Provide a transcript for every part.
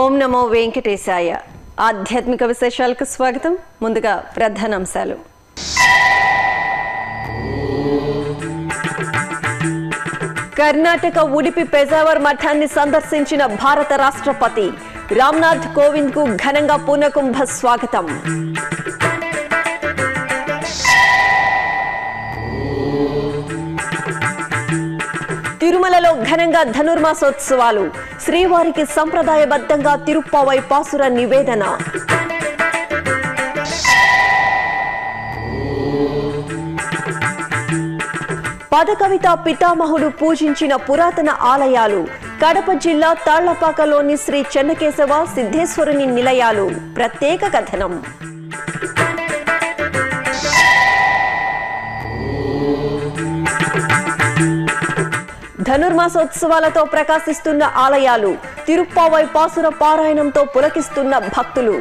ఓం నమో వెంకటేశాయ ఆధ్యాత్మిక విశేషాలకు స్వాగతం ముందుగా ప్రధానాంశాలు కర్ణాటక ఉడిపి పెజావర్ మఠాన్ని సందర్శించిన భారత రాష్ట్రపతి రామ్నాథ్ కోవింద్ కు ఘనంగా పూర్ణకుంభ స్వాగతం తిరుమలలో ఘనంగా ధనుర్మాసోత్సవాలు శ్రీవారికి సంప్రదాయబద్ధంగా తిరుప్పావై పాసుర నివేదన పదకవిత పితామహుడు పూజించిన పురాతన ఆలయాలు కడప జిల్లా తాళ్లపాకలోని శ్రీ చెన్నకేశవ సిద్ధేశ్వరుని నిలయాలు ప్రత్యేక కథనం ధనుర్మాసోత్సవాలతో ప్రకాశిస్తున్న ఆలయాలు తిరుప్పావై పాసుర పారాయణంతో పులకిస్తున్న భక్తులు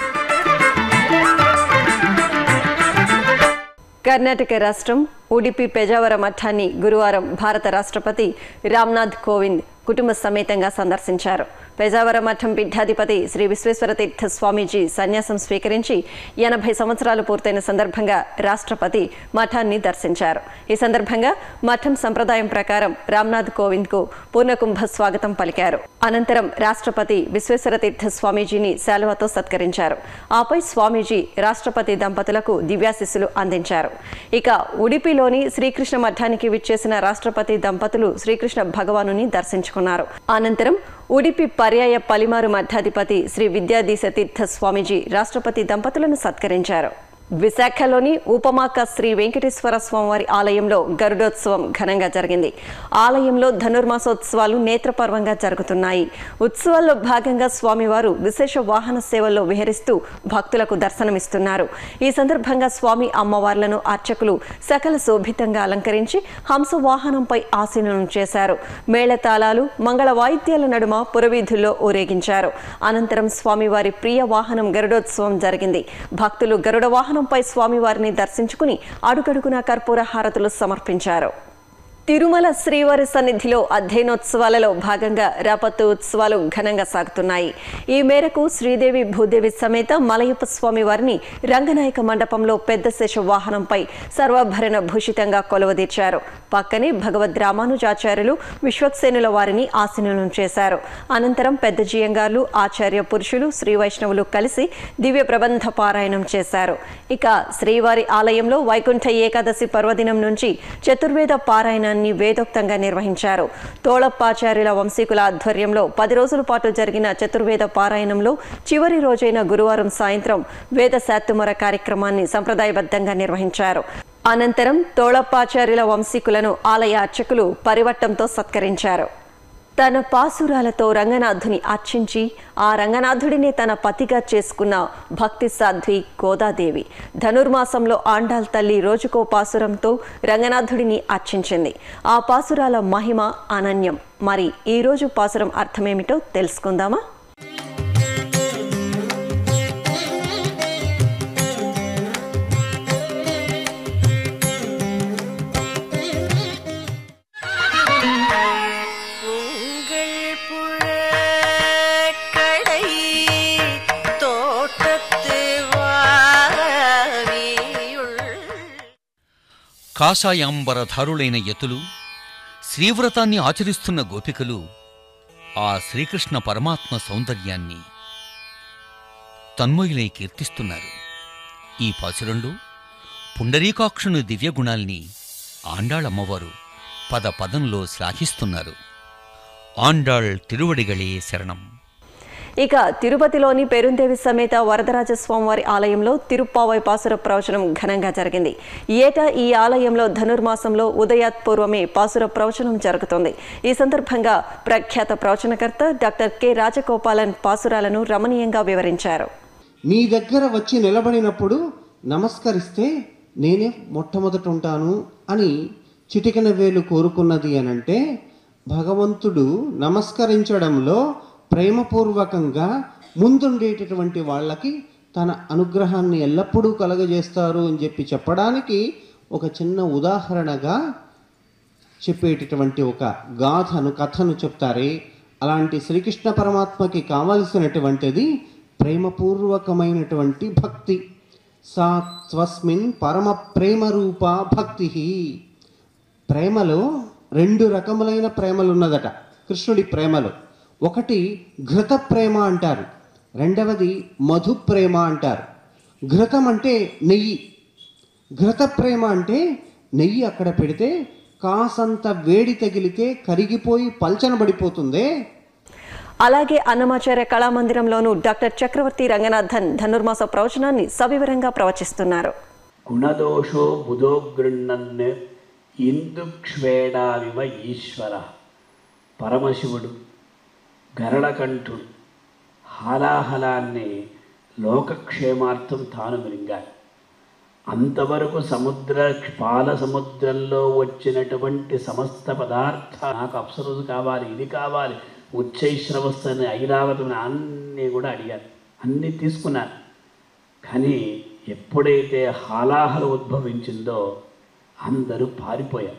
కర్ణాటక రాష్ట్రం ఉడిపి పెజావర మఠాన్ని గురువారం భారత రాష్ట్రపతి రామ్నాథ్ కోవింద్ కుటుంబ సమేతంగా సందర్శించారు పెజావర మఠం పీఠాధిపతి శ్రీ విశ్వేశ్వర తీర్థ స్వామీజీ సన్యాసం స్వీకరించి ఎనభై సంవత్సరాలు పూర్తయిన సందర్భంగా రాష్ట్రపతి మఠాన్ని దర్శించారు ఈ సందర్భంగా మఠం సంప్రదాయం ప్రకారం రామ్నాథ్ కోవింద్ కు పూర్ణకుంభ స్వాగతం పలికారు అనంతరం రాష్ట్రపతి విశ్వేశ్వర తీర్థ స్వామీజీని శాలువతో సత్కరించారు ఆపై స్వామీజీ రాష్ట్రపతి దంపతులకు దివ్యాశిస్సులు అందించారు ఇక ఉడిపిలోని శ్రీకృష్ణ మఠానికి విచ్చేసిన రాష్ట్రపతి దంపతులు శ్రీకృష్ణ భగవానుని దర్శించుకున్నారు అనంతరం ఉడిపి పర్యాయ పలిమారు మఠాధిపతి శ్రీ విద్యాధీశ తీర్థ స్వామీజీ రాష్ట్రపతి దంపతులను సత్కరించారు విశాఖలోని ఉపమాక శ్రీ వెంకటేశ్వర స్వామివారి ఆలయంలో గరుడోత్సవం ఘనంగా జరిగింది ఆలయంలో ధనుర్మాసోత్సవాలు నేత్రపర్వంగా జరుగుతున్నాయి ఉత్సవాల్లో భాగంగా స్వామివారు విశేష వాహన సేవల్లో విహరిస్తూ భక్తులకు దర్శనమిస్తున్నారు ఈ సందర్భంగా స్వామి అమ్మవార్లను అర్చకులు సకల శోభితంగా అలంకరించి హంస వాహనంపై ఆసీనులను చేశారు మేళతాళాలు మంగళ వాయిద్యాల నడుమ పురవీధుల్లో ఊరేగించారు అనంతరం స్వామివారి ప్రియ వాహనం గరుడోత్సవం జరిగింది భక్తులు గరుడ వాహనంపై స్వామివారిని దర్శించుకుని అడుగడుగునా కర్పూర హారతులు సమర్పించారు తిరుమల శ్రీవారి సన్నిధిలో అధ్యయనోత్సవాలలో భాగంగా రాపత్తు ఉత్సవాలు ఘనంగా సాగుతున్నాయి ఈ మేరకు శ్రీదేవి భూదేవి సమేత మలయప్ప స్వామి వారిని రంగనాయక మండపంలో పెద్ద శేష వాహనంపై సర్వాభరణ భూషితంగా కొలువదీర్చారు పక్కనే భగవద్ రామానుజాచార్యులు విశ్వక్సేనుల వారిని ఆసీనులను చేశారు అనంతరం పెద్ద జియంగార్లు ఆచార్య పురుషులు శ్రీ వైష్ణవులు కలిసి దివ్య ప్రబంధ పారాయణం చేశారు ఇక శ్రీవారి ఆలయంలో వైకుంఠ ఏకాదశి పర్వదినం నుంచి చతుర్వేద పారాయణాన్ని వేదోక్తంగా నిర్వహించారు తోళప్పాచార్యుల వంశీకుల ఆధ్వర్యంలో పది రోజుల పాటు జరిగిన చతుర్వేద పారాయణంలో చివరి రోజైన గురువారం సాయంత్రం వేద శాత్తుమర కార్యక్రమాన్ని సంప్రదాయబద్ధంగా నిర్వహించారు అనంతరం తోళప్పాచార్యుల వంశీకులను ఆలయ అర్చకులు పరివట్టంతో సత్కరించారు తన పాసురాలతో రంగనాథుని అర్చించి ఆ రంగనాథుడినే తన పతిగా చేసుకున్న భక్తి సాధ్వి గోదాదేవి ధనుర్మాసంలో ఆండాల్ తల్లి రోజుకో పాసురంతో రంగనాథుడిని అర్చించింది ఆ పాసురాల మహిమ అనన్యం మరి ఈ రోజు పాసురం అర్థమేమిటో తెలుసుకుందామా உங்கள் புழக்கடை தோட்டத்து வாவியுள் కాషాయాంబరధారులైన యతులు శ్రీవ్రతాన్ని ఆచరిస్తున్న గోపికలు ఆ శ్రీకృష్ణ పరమాత్మ సౌందర్యాన్ని తన్మయులై కీర్తిస్తున్నారు ఈ పాసురంలో పుండరీకాక్షుని దివ్యగుణాల్ని ఆండాళమ్మవారు పద పదంలో శ్లాఘిస్తున్నారు ఆండాళ్ తిరువడిగళే శరణం ఇక తిరుపతిలోని పెరుందేవి సమేత వరదరాజ స్వామివారి ఆలయంలో తిరుప్పావై పాసుర ప్రవచనం ఘనంగా జరిగింది ఏటా ఈ ఆలయంలో ధనుర్మాసంలో ఉదయాత్పూర్వమే పాసుర ప్రవచనం జరుగుతుంది ఈ సందర్భంగా ప్రఖ్యాత ప్రవచనకర్త డాక్టర్ కె రాజగోపాలన్ పాసురాలను రమణీయంగా వివరించారు మీ దగ్గర వచ్చి నిలబడినప్పుడు నమస్కరిస్తే నేనే మొట్టమొదట ఉంటాను అని చిటికెన వేలు కోరుకున్నది అనంటే భగవంతుడు నమస్కరించడంలో ప్రేమపూర్వకంగా ముందుండేటటువంటి వాళ్ళకి తన అనుగ్రహాన్ని ఎల్లప్పుడూ కలగజేస్తారు అని చెప్పి చెప్పడానికి ఒక చిన్న ఉదాహరణగా చెప్పేటటువంటి ఒక గాథను కథను చెప్తారే అలాంటి శ్రీకృష్ణ పరమాత్మకి కావలసినటువంటిది ప్రేమపూర్వకమైనటువంటి భక్తి సా స్వస్మిన్ పరమ ప్రేమ రూప భక్తి ప్రేమలో రెండు రకములైన ప్రేమలు ఉన్నదట కృష్ణుడి ప్రేమలో ఒకటి ఘృత ప్రేమ అంటారు రెండవది మధు ప్రేమ అంటారు ఘృతం అంటే నెయ్యి ఘృత ప్రేమ అంటే నెయ్యి అక్కడ పెడితే కాసంత వేడి తగిలితే కరిగిపోయి పల్చనబడిపోతుందే అలాగే అన్నమాచార్య కళామందిరంలోనూ డాక్టర్ చక్రవర్తి రంగనాథన్ ధనుర్మాస ప్రవచనాన్ని సవివరంగా ప్రవచిస్తున్నారు గుణదోషో బుధో గృహ్ణన్ ఇందుక్ష్వేడావివ ఈశ్వర పరమశివుడు గరళకంఠుడు హాలాహలాన్ని లోకక్షేమార్థం తాను మిరింగాడు అంతవరకు సముద్ర పాల సముద్రంలో వచ్చినటువంటి సమస్త పదార్థ నాకు అప్సరసు కావాలి ఇది కావాలి ఉచ్చైశ్రవస్తని ఐరావతం అన్నీ కూడా అడిగారు అన్నీ తీసుకున్నాను కానీ ఎప్పుడైతే హాలాహల ఉద్భవించిందో అందరూ పారిపోయారు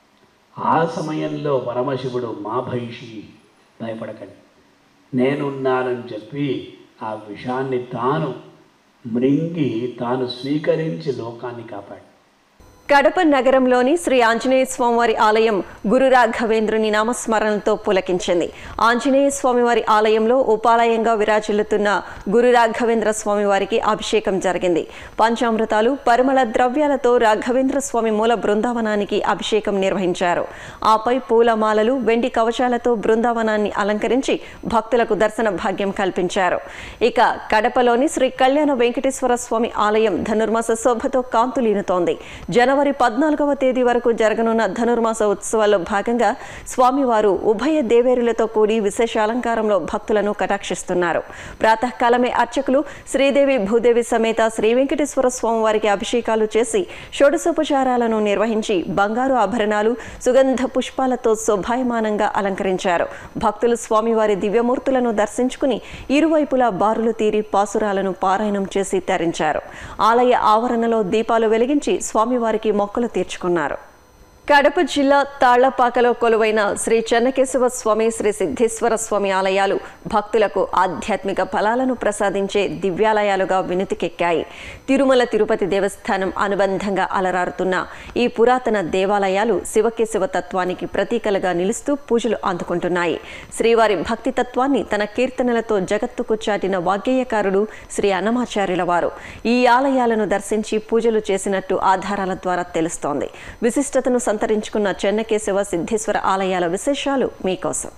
ఆ సమయంలో పరమశివుడు మా భైషి భయపడకండి నేనున్నానని చెప్పి ఆ విషాన్ని తాను మృంగి తాను స్వీకరించి లోకాన్ని కాపాడు కడప నగరంలోని శ్రీ ఆంజనేయ స్వామివారి ఆలయం గురు రాఘవేంద్రుని నామస్మరణలతో పులకించింది ఆంజనేయ స్వామివారి ఆలయంలో ఉపాలయంగా విరాజిల్లుతున్న గురు రాఘవేంద్ర స్వామివారికి అభిషేకం జరిగింది పంచామృతాలు పరిమళ ద్రవ్యాలతో రాఘవేంద్ర స్వామి మూల బృందావనానికి అభిషేకం నిర్వహించారు ఆపై పూలమాలలు వెండి కవచాలతో బృందావనాన్ని అలంకరించి భక్తులకు దర్శన భాగ్యం కల్పించారు ఇక కడపలోని శ్రీ కళ్యాణ వెంకటేశ్వర స్వామి ఆలయం ధనుర్మాస శోభతో కాంతులీనుతోంది జనవరి పద్నాలుగవ తేదీ వరకు జరగనున్న ధనుర్మాస ఉత్సవాల్లో భాగంగా స్వామివారు ఉభయ దేవేరులతో కూడి విశేష అలంకారంలో భక్తులను కటాక్షిస్తున్నారు ప్రాతకాలమే అర్చకులు శ్రీదేవి భూదేవి సమేత శ్రీ వెంకటేశ్వర స్వామివారికి అభిషేకాలు చేసి షోడశోపచారాలను నిర్వహించి బంగారు ఆభరణాలు సుగంధ పుష్పాలతో శోభాయమానంగా అలంకరించారు భక్తులు స్వామివారి దివ్యమూర్తులను దర్శించుకుని ఇరువైపులా బారులు తీరి పాసురాలను పారాయణం చేసి తరించారు ఆలయ ఆవరణలో దీపాలు వెలిగించి స్వామివారికి మొక్కలు తీర్చుకున్నారు కడప జిల్లా తాళ్లపాకలో కొలువైన శ్రీ చెన్నకేశవ స్వామి శ్రీ సిద్ధేశ్వర స్వామి ఆలయాలు భక్తులకు ఆధ్యాత్మిక ఫలాలను ప్రసాదించే దివ్యాలయాలుగా వినుతికెక్కాయి తిరుమల తిరుపతి దేవస్థానం అనుబంధంగా అలరారుతున్న ఈ పురాతన దేవాలయాలు శివకేశవ తత్వానికి ప్రతీకలుగా నిలుస్తూ పూజలు అందుకుంటున్నాయి శ్రీవారి భక్తి తత్వాన్ని తన కీర్తనలతో జగత్తుకు చాటిన వాగ్గేయకారుడు శ్రీ అన్నమాచార్యుల వారు ఈ ఆలయాలను దర్శించి పూజలు చేసినట్టు ఆధారాల ద్వారా తెలుస్తోంది విశిష్టతను సంతరించుకున్న చెన్నకేశవ సిద్ధేశ్వర ఆలయాల విశేషాలు మీకోసం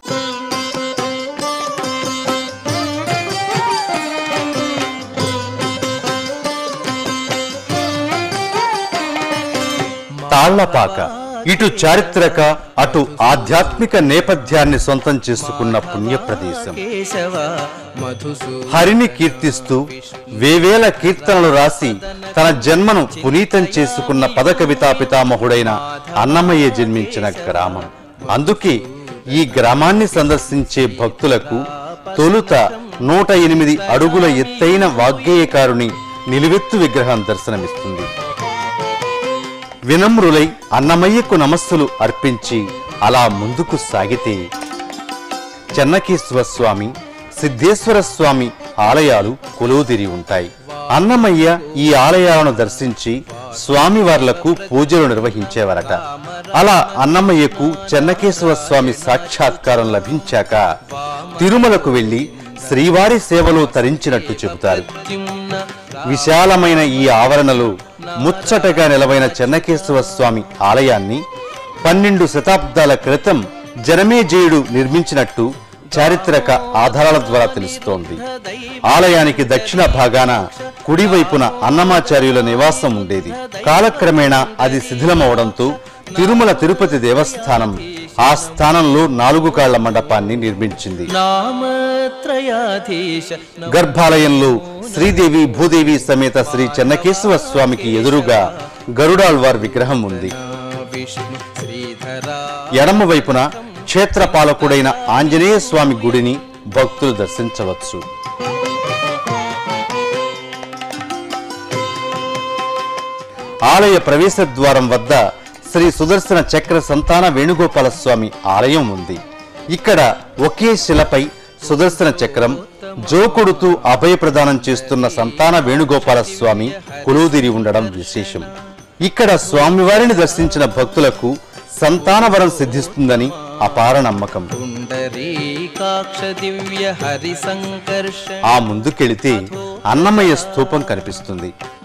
తాళ్లపాక ఇటు చారిత్రక అటు ఆధ్యాత్మిక నేపథ్యాన్ని సొంతం చేసుకున్న పుణ్య ప్రదేశం కేశవ మధుసూ హరిని కీర్తిస్తూ వేవేల కీర్తనలు రాసి తన జన్మను పునీతం చేసుకున్న పద కవితా పితామహుడైన అన్నమయ్య జన్మించిన గ్రామం అందుకే ఈ గ్రామాన్ని సందర్శించే భక్తులకు తొలుత నూట ఎనిమిది అడుగుల ఎత్తైన వాగ్గేయకారుని నిలువెత్తు విగ్రహం దర్శనమిస్తుంది వినమ్రులై అన్నమయ్యకు నమస్సులు అర్పించి అలా ముందుకు సాగితే చెన్నకేశ్వర స్వామి సిద్ధేశ్వర స్వామి ఆలయాలు కొలువుదిరి ఉంటాయి అన్నమయ్య ఈ ఆలయాలను దర్శించి స్వామివార్లకు పూజలు నిర్వహించేవారట అలా అన్నమయ్యకు చెన్నకేశ్వర స్వామి సాక్షాత్కారం లభించాక తిరుమలకు వెళ్లి శ్రీవారి సేవలో తరించినట్టు చెబుతారు విశాలమైన ఈ ఆవరణలో ముచ్చటగా నిలవైన చెన్నకేశవ స్వామి ఆలయాన్ని పన్నెండు శతాబ్దాల క్రితం జనమేజయుడు నిర్మించినట్టు చారిత్రక ఆధారాల ద్వారా తెలుస్తోంది ఆలయానికి దక్షిణ భాగాన కుడివైపున అన్నమాచార్యుల నివాసం ఉండేది కాలక్రమేణా అది శిథిలమవడంతో తిరుమల తిరుపతి దేవస్థానం ఆ స్థానంలో నాలుగు కాళ్ల మండపాన్ని నిర్మించింది నామత్రయాధీశ గర్భాలయంలో శ్రీదేవి భూదేవి సమేత శ్రీ చెన్నకేశవ స్వామికి ఎదురుగా గరుడాళ్వార్ విగ్రహం ఉంది విష్ణు శ్రీధరా ఎడమ వైపున క్షేత్రపాలకుడైన ఆంజనేయ స్వామి గుడిని భక్తులు దర్శించవచ్చు ఆలయ ప్రవేశ ద్వారం వద్ద శ్రీ సుదర్శన చక్ర సంతాన వేణుగోపాల స్వామి ఆలయం ఉంది ఇక్కడ ఒకే శిలపై సుదర్శన చక్రం జోకొడుతూ అభయ ప్రదానం చేస్తున్న సంతాన వేణుగోపాల స్వామి కొలువుదిరి ఉండడం విశేషం ఇక్కడ స్వామివారిని దర్శించిన భక్తులకు సంతానవరం సిద్ధిస్తుందని అపార నమ్మకం పుండరీకాక్ష దివ్య హరి సంకర్ష ఆ ముందుకెళితే అన్నమయ్య స్తూపం కనిపిస్తుంది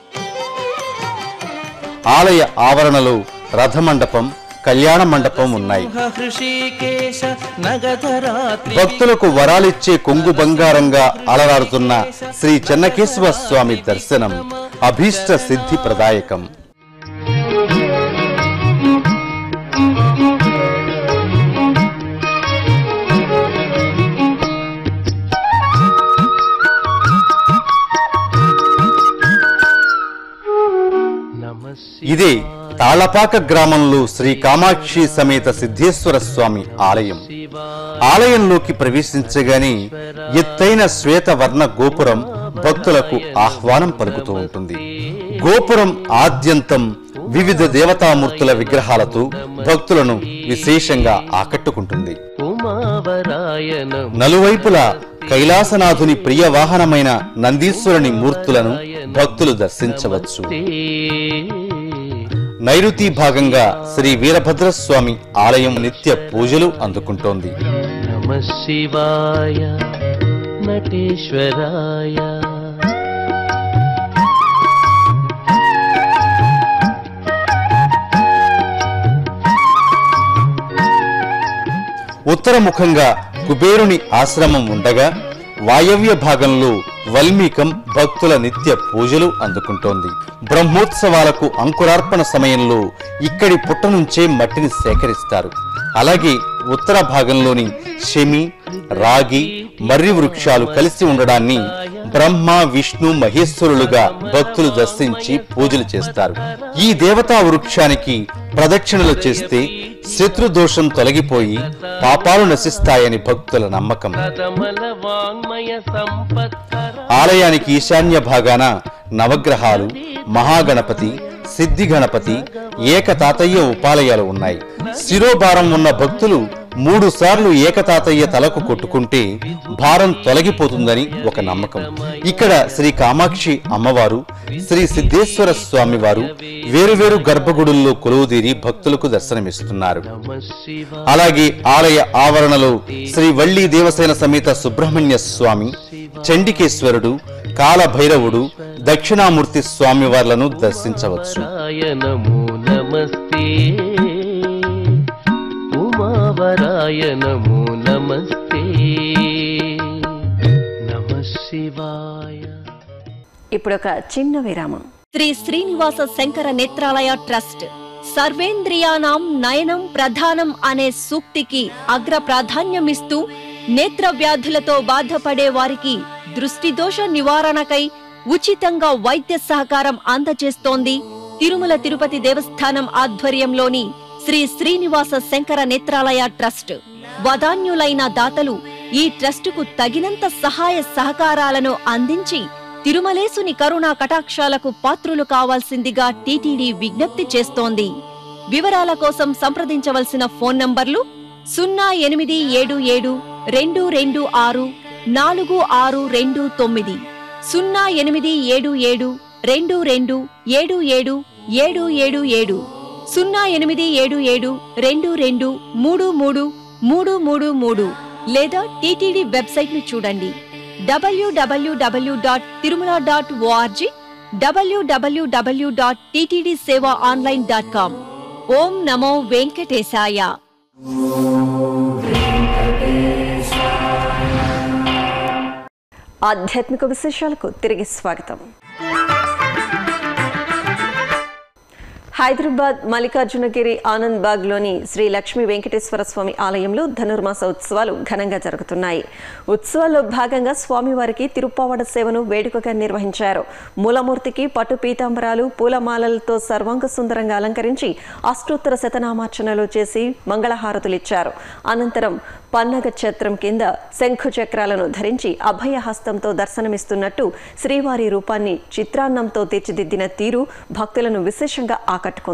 ఆలయ ఆవరణలో రథమండపం కళ్యాణ మండపం ఉన్నాయి హృషికేశ నగధరాత్రి భక్తులకు వరాలిచ్చే కొంగు బంగారంగా అలరారుతున్న శ్రీ చెన్నకేశవ స్వామి దర్శనం అభీష్ట సిద్ధి ప్రదాయకం ఇదే తాళపాక గ్రామంలో శ్రీ కామాక్షి సమేత సిద్ధేశ్వర స్వామి ఆలయం ఆలయంలోకి ప్రవేశించగానే ఎత్తైన శ్వేతవర్ణ గోపురం భక్తులకు ఆహ్వానం పలుకుతూ ఉంటుంది గోపురం ఆద్యంతం వివిధ దేవతామూర్తుల విగ్రహాలతో భక్తులను విశేషంగా ఆకట్టుకుంటుంది నలువైపులా కైలాసనాథుని ప్రియ వాహనమైన నందీశ్వరుని మూర్తులను భక్తులు దర్శించవచ్చు నైరుతి భాగంగా శ్రీ వీరభద్రస్వామి ఆలయం నిత్య పూజలు అందుకుంటోంది నమ శివాయ నటేశ్వరాయ ఉత్తరముఖంగా కుబేరుని ఆశ్రమం ఉండగా వాయవ్య భాగంలో వల్మీకం భక్తుల నిత్య పూజలు అందుకుంటోంది బ్రహ్మోత్సవాలకు అంకురార్పణ సమయంలో ఇక్కడి పుట్ట నుంచే మట్టిని సేకరిస్తారు అలాగే ఉత్తర భాగంలోని శమి రాగి మర్రి వృక్షాలు కలిసి ఉండడాన్ని బ్రహ్మ విష్ణు మహేశ్వరులుగా భక్తులు దర్శించి పూజలు చేస్తారు ఈ దేవతా వృక్షానికి ప్రదక్షిణలు చేస్తే శత్రుదోషం తొలగిపోయి పాపాలు నశిస్తాయని భక్తుల నమ్మకం కమల వాంగ్మయ సంపత్కర ఆలయానికి ఈశాన్య భాగాన నవగ్రహాలు మహాగణపతి సిద్ధి గణపతి ఏకతాతయ్య ఉపాలయాలు ఉన్నాయి శిరోభారం ఉన్న భక్తులు మూడు సార్లు ఏకతాతయ్య తలకు కొట్టుకుంటే భారం తొలగిపోతుందని ఒక నమ్మకం ఇక్కడ శ్రీ కామాక్షి అమ్మవారు శ్రీ సిద్ధేశ్వర స్వామి వారు వేరువేరు గర్భగుడుల్లో కొలువుదీరి భక్తులకు దర్శనమిస్తున్నారు నమ శివ అలాగే ఆలయ ఆవరణలో శ్రీ వల్లి దేవసేన సమేత సుబ్రహ్మణ్య స్వామి చండికేశ్వరుడు కాలభైరవుడు దక్షిణామూర్తి స్వామి వార్లను దర్శించవచ్చు రాయ నమో నమస్తే ఉమావరాయ నమో నమస్తే నమ శివాయ ఇప్పుడు ఒక చిన్న విరామం శ్రీ శ్రీనివాస శంకర నేత్రాలయ ట్రస్ట్ సర్వేంద్రియానాం నయనం ప్రధానం అనే సూక్తికి అగ్ర ప్రాధాన్యమిస్తూ నేత్ర వ్యాధులతో బాధపడే వారికి దృష్టి దోష నివారణకై ఉచితంగా వైద్య సహకారం అందజేస్తోంది తిరుమల తిరుపతి దేవస్థానం ఆధ్వర్యంలోని శ్రీ శ్రీనివాస శంకర నేత్రాలయ ట్రస్ట్ వదాన్యులైన దాతలు ఈ ట్రస్టుకు తగినంత సహాయ సహకారాలను అందించి తిరుమలేసుని కరుణా కటాక్షాలకు పాత్రులు కావాల్సిందిగా టీటీడీ విజ్ఞప్తి చేస్తోంది వివరాల కోసం సంప్రదించవలసిన ఫోన్ నంబర్లు సున్నా ఎనిమిది ఏడు ఏడు రెండు రెండు ఆరు నాలుగు ఆరు రెండు తొమ్మిది సున్నా ఎనిమిది ఏడు ఏడు రెండు రెండు ఏడు ఏడు ఏడు ఏడు ఏడు సున్నా ఎనిమిది ఏడు ఏడు రెండు రెండు మూడు మూడు మూడు మూడు మూడు లేదా టీటీడీ వెబ్సైట్ ను చూడండి WWW dot Tirumala dot ORG WWW dot TTD seva online dot com ఓం నమో వెంకటేశాయ ఆధ్యాత్మిక విశేషాలకు తిరిగి స్వాగతం హైదరాబాద్ మల్లికార్జునగిరి ఆనంద్ బాగ్లోని శ్రీ లక్ష్మీ వెంకటేశ్వర స్వామి ఆలయంలో ధనుర్మాస ఉత్సవాలు ఘనంగా జరుగుతున్నాయి ఉత్సవాల్లో భాగంగా స్వామివారికి తిరుప్పావడ సేవను వేడుకగా నిర్వహించారు మూలమూర్తికి పట్టు పీతాంబరాలు పూలమాలలతో సర్వాంగ సుందరంగా అలంకరించి అష్టోత్తర శతనామార్చనలు చేసి మంగళహారతులిచ్చారు అనంతరం పన్నగ ఛత్రం కింద శంఖు చక్రాలను ధరించి అభయహస్తంతో దర్శనమిస్తున్నట్టు శ్రీవారి రూపాన్ని చిత్రాన్నంతో తీర్చిదిద్దిన తీరు భక్తులను విశేషంగా ఆకట్టుకుంది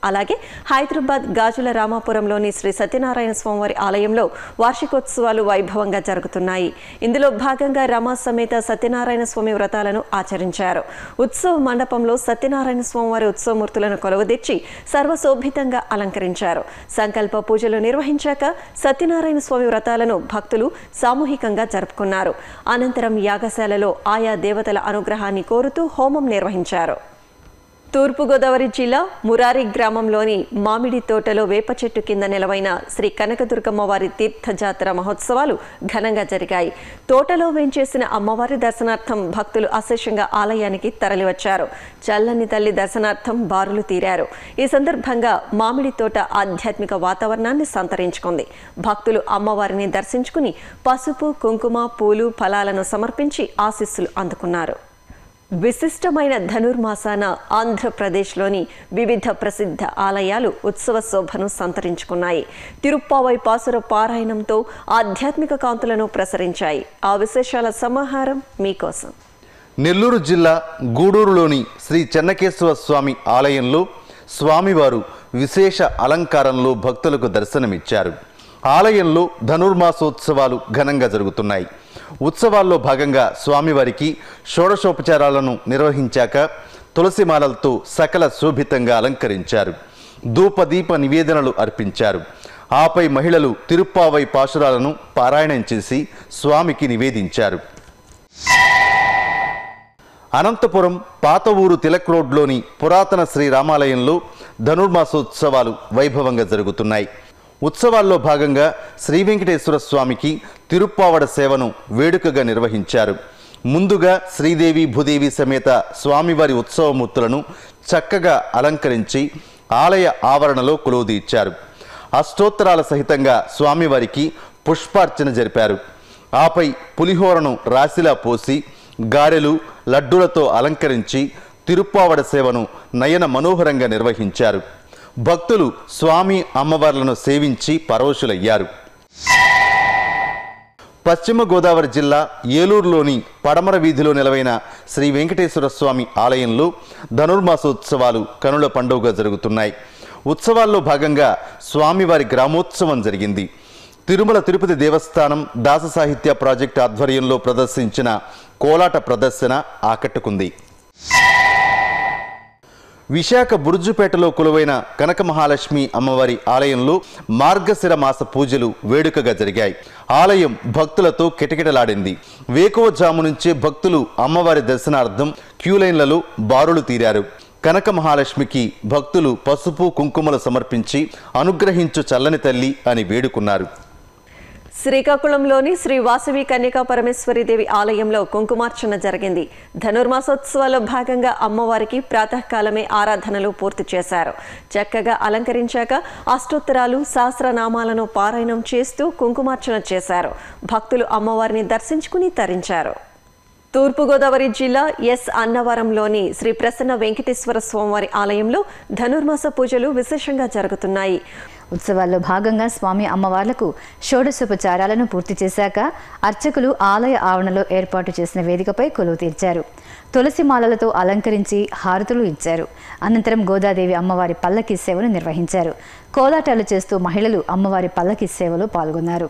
అలాగే హైదరాబాద్ గాజుల రామాపురంలోని శ్రీ సత్యనారాయణ స్వామివారి ఆలయంలో వార్షికోత్సవాలు వైభవంగా జరుగుతున్నాయి ఇందులో భాగంగా రమా సమేత సత్యనారాయణ స్వామి వ్రతాలను ఆచరించారు ఉత్సవ మండపంలో సత్యనారాయణ స్వామివారి ఉత్సవమూర్తులను కొలువుదీర్చి సర్వశోభితంగా అలంకరించారు సంకల్ప పూజలు నిర్వహించాక సత్యనారాయణ స్వామి వ్రతాలను భక్తులు సామూహికంగా జరుపుకున్నారు అనంతరం యాగశాలలో ఆయా దేవతల అనుగ్రహాన్ని కోరుతూ హోమం నిర్వహించారు తూర్పుగోదావరి జిల్లా మురారి గ్రామంలోని మామిడి తోటలో వేప చెట్టు కింద నిలవైన శ్రీ కనకదుర్గమ్మ వారి తీర్థజాతర మహోత్సవాలు ఘనంగా జరిగాయి తోటలో వేంచేసిన అమ్మవారి దర్శనార్థం భక్తులు అశేషంగా ఆలయానికి తరలివచ్చారు చల్లని తల్లి దర్శనార్థం బారులు తీరారు ఈ సందర్భంగా మామిడి తోట ఆధ్యాత్మిక వాతావరణాన్ని సంతరించుకుంది భక్తులు అమ్మవారిని దర్శించుకుని పసుపు కుంకుమ పూలు ఫలాలను సమర్పించి ఆశీస్సులు అందుకున్నారు విశిష్టమైన ధనుర్మాసాన ఆంధ్రప్రదేశ్లోని వివిధ ప్రసిద్ధ ఆలయాలు ఉత్సవ శోభను సంతరించుకున్నాయి తిరుప్పావై పాసుర పారాయణంతో ఆధ్యాత్మిక కాంతులను ప్రసరించాయి ఆ విశేషాల సమాహారం మీకోసం నెల్లూరు జిల్లా గూడూరులోని శ్రీ చెన్నకేశ్వర స్వామి ఆలయంలో స్వామివారు విశేష అలంకారంలో భక్తులకు దర్శనమిచ్చారు ఆలయంలో ధనుర్మాసోత్సవాలు ఘనంగా జరుగుతున్నాయి ఉత్సవాల్లో భాగంగా స్వామివారికి షోడశోపచారాలను నిర్వహించాక తులసిమాలలతో సకల శోభితంగా అలంకరించారు ధూపదీప నివేదనలు అర్పించారు ఆపై మహిళలు తిరుప్పావై పాశురాలను పారాయణం చేసి స్వామికి నివేదించారు అనంతపురం పాత ఊరు తిలక్ రోడ్లోని పురాతన శ్రీరామాలయంలో ధనుర్మాసోత్సవాలు వైభవంగా జరుగుతున్నాయి ఉత్సవాల్లో భాగంగా శ్రీ వెంకటేశ్వర స్వామికి తిరుప్పావడ సేవను వేడుకగా నిర్వహించారు ముందుగా శ్రీదేవి భూదేవి సమేత స్వామివారి ఉత్సవమూర్తులను చక్కగా అలంకరించి ఆలయ ఆవరణలో కొలువుదీర్చారు అష్టోత్తరాల సహితంగా స్వామివారికి పుష్పార్చన జరిపారు ఆపై పులిహోరను రాశిలా పోసి గారెలు లడ్డూలతో అలంకరించి తిరుప్పావడ సేవను నయన మనోహరంగా నిర్వహించారు భక్తులు స్వామి అమ్మవార్లను సేవించి పరవశులయ్యారు పశ్చిమ గోదావరి జిల్లా ఏలూరులోని పడమర వీధిలో నిలవైన శ్రీ వెంకటేశ్వర స్వామి ఆలయంలో ధనుర్మాసోత్సవాలు కనుల పండుగగా జరుగుతున్నాయి ఉత్సవాల్లో భాగంగా స్వామివారి గ్రామోత్సవం జరిగింది తిరుమల తిరుపతి దేవస్థానం దాస సాహిత్య ప్రాజెక్ట్ ఆధ్వర్యంలో ప్రదర్శించిన కోలాట ప్రదర్శన ఆకట్టుకుంది విశాఖ బుర్జుపేటలో కొలువైన కనక మహాలక్ష్మి అమ్మవారి ఆలయంలో మార్గశిర మాస పూజలు వేడుకగా జరిగాయి ఆలయం భక్తులతో కిటకిటలాడింది వేకువజాము నుంచే భక్తులు అమ్మవారి దర్శనార్థం క్యూలైన్లలో బారులు తీరారు కనక మహాలక్ష్మికి భక్తులు పసుపు కుంకుమలు సమర్పించి అనుగ్రహించు చల్లని తల్లి అని వేడుకున్నారు శ్రీకాకుళంలోని శ్రీ వాసవి కన్యకా పరమేశ్వరీదేవి ఆలయంలో కుంకుమార్చన జరిగింది ధనుర్మాసోత్సవాల్లో భాగంగా అమ్మవారికి ప్రాతకాలమే ఆరాధనలు పూర్తి చేశారు చక్కగా అలంకరించాక అష్టోత్తరాలు సహస్రనామాలను పారాయణం చేస్తూ కుంకుమార్చన చేశారు భక్తులు అమ్మవారిని దర్శించుకుని తరించారు తూర్పుగోదావరి జిల్లా ఎస్ అన్నవరంలోని శ్రీ ప్రసన్న వెంకటేశ్వర స్వామివారి ఆలయంలో ధనుర్మాస పూజలు విశేషంగా జరుగుతున్నాయి ఉత్సవాల్లో భాగంగా స్వామి అమ్మవార్లకు షోడశోపచారాలను పూర్తి చేశాక అర్చకులు ఆలయ ఆవరణలో ఏర్పాటు చేసిన వేదికపై కొలువు తీర్చారు తులసి మాలలతో అలంకరించి హారతులు ఇచ్చారు అనంతరం గోదాదేవి అమ్మవారి పల్లకి సేవను నిర్వహించారు కోలాటాలు చేస్తూ మహిళలు అమ్మవారి పల్లకి సేవలో పాల్గొన్నారు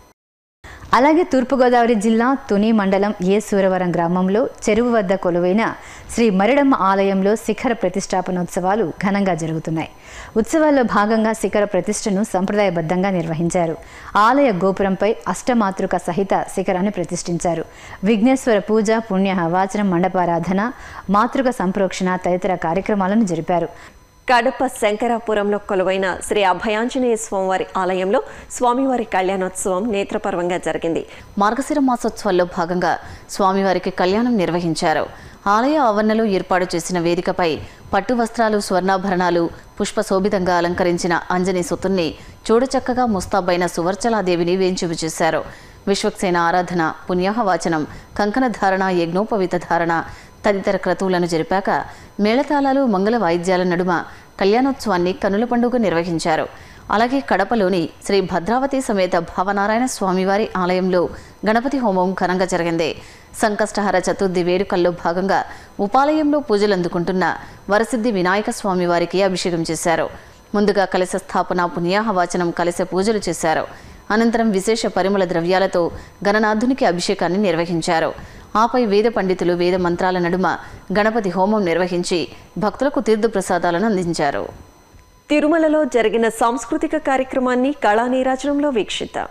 అలాగే తూర్పుగోదావరి జిల్లా తుని మండలం ఏ సూరవరం గ్రామంలో చెరువు వద్ద కొలువైన శ్రీ మరిడమ్మ ఆలయంలో శిఖర ప్రతిష్టాపనోత్సవాలు ఘనంగా జరుగుతున్నాయి ఉత్సవాల్లో భాగంగా శిఖర ప్రతిష్టను సంప్రదాయబద్ధంగా నిర్వహించారు ఆలయ గోపురంపై అష్టమాతృక సహిత శిఖరాన్ని ప్రతిష్ఠించారు విఘ్నేశ్వర పూజ పుణ్య వాచనం మండపారాధన మాతృక సంప్రోక్షణ తదితర కార్యక్రమాలను జరిపారు కడప శంకరాపురంలో కొలువైన శ్రీ అభయాంజనేయ స్వామివారి ఆలయంలో స్వామివారి కళ్యాణోత్సవం నేత్రపర్వంగా జరిగింది మార్గశిర మాసోత్సవాల్లో భాగంగా స్వామివారికి కళ్యాణం నిర్వహించారు ఆలయ ఆవరణలో ఏర్పాటు చేసిన వేదికపై పట్టు వస్త్రాలు స్వర్ణాభరణాలు పుష్పశోభితంగా అలంకరించిన అంజనీ సుతుణ్ణి చూడచక్కగా ముస్తాబైన సువర్చలాదేవిని వేంచువు చేశారు విశ్వక్సేన ఆరాధన పుణ్యాహవాచనం కంకణ ధారణ యజ్ఞోపవిత ధారణ తదితర క్రతువులను జరిపాక మేళతాళాలు మంగళ వాయిద్యాల నడుమ కళ్యాణోత్సవాన్ని కనుల పండుగ నిర్వహించారు అలాగే కడపలోని శ్రీ భద్రావతి సమేత భావనారాయణ స్వామివారి ఆలయంలో గణపతి హోమం ఘనంగా జరిగింది సంకష్టహర చతుర్థి వేడుకల్లో భాగంగా ఉపాలయంలో పూజలు అందుకుంటున్న వరసిద్ధి వినాయక స్వామివారికి అభిషేకం చేశారు ముందుగా కలశ స్థాపన పుణ్యాహవాచనం కలశ పూజలు చేశారు అనంతరం విశేష పరిమళ ద్రవ్యాలతో గణనాథునికి అభిషేకాన్ని నిర్వహించారు ఆపై వేద పండితులు వేద మంత్రాల నడుమ గణపతి హోమం నిర్వహించి భక్తులకు తీర్థప్రసాదాలను అందించారు తిరుమలలో జరిగిన సాంస్కృతిక కార్యక్రమాన్ని కళా నీరాజనంలో వీక్షిద్దాం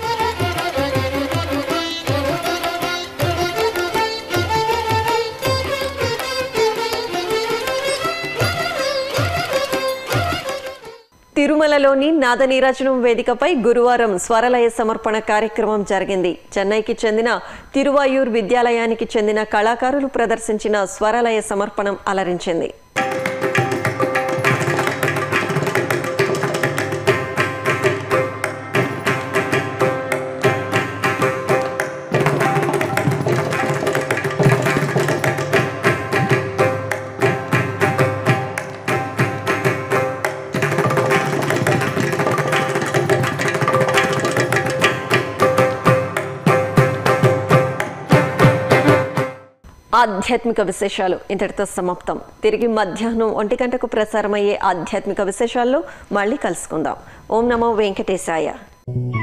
తిరుమలలోని నాదనీరాజనం వేదికపై గురువారం స్వరలయ సమర్పణ కార్యక్రమం జరిగింది చెన్నైకి చెందిన తిరువాయూర్ విద్యాలయానికి చెందిన కళాకారులు ప్రదర్శించిన స్వరలయ సమర్పణం అలరించింది ఆధ్యాత్మిక విశేషాలు ఇంతటితో సమాప్తం తిరిగి మధ్యాహ్నం ఒంటి గంటకు ప్రసారమయ్యే ఆధ్యాత్మిక విశేషాల్లో మళ్ళీ కలుసుకుందాం ఓం నమో వెంకటేశాయ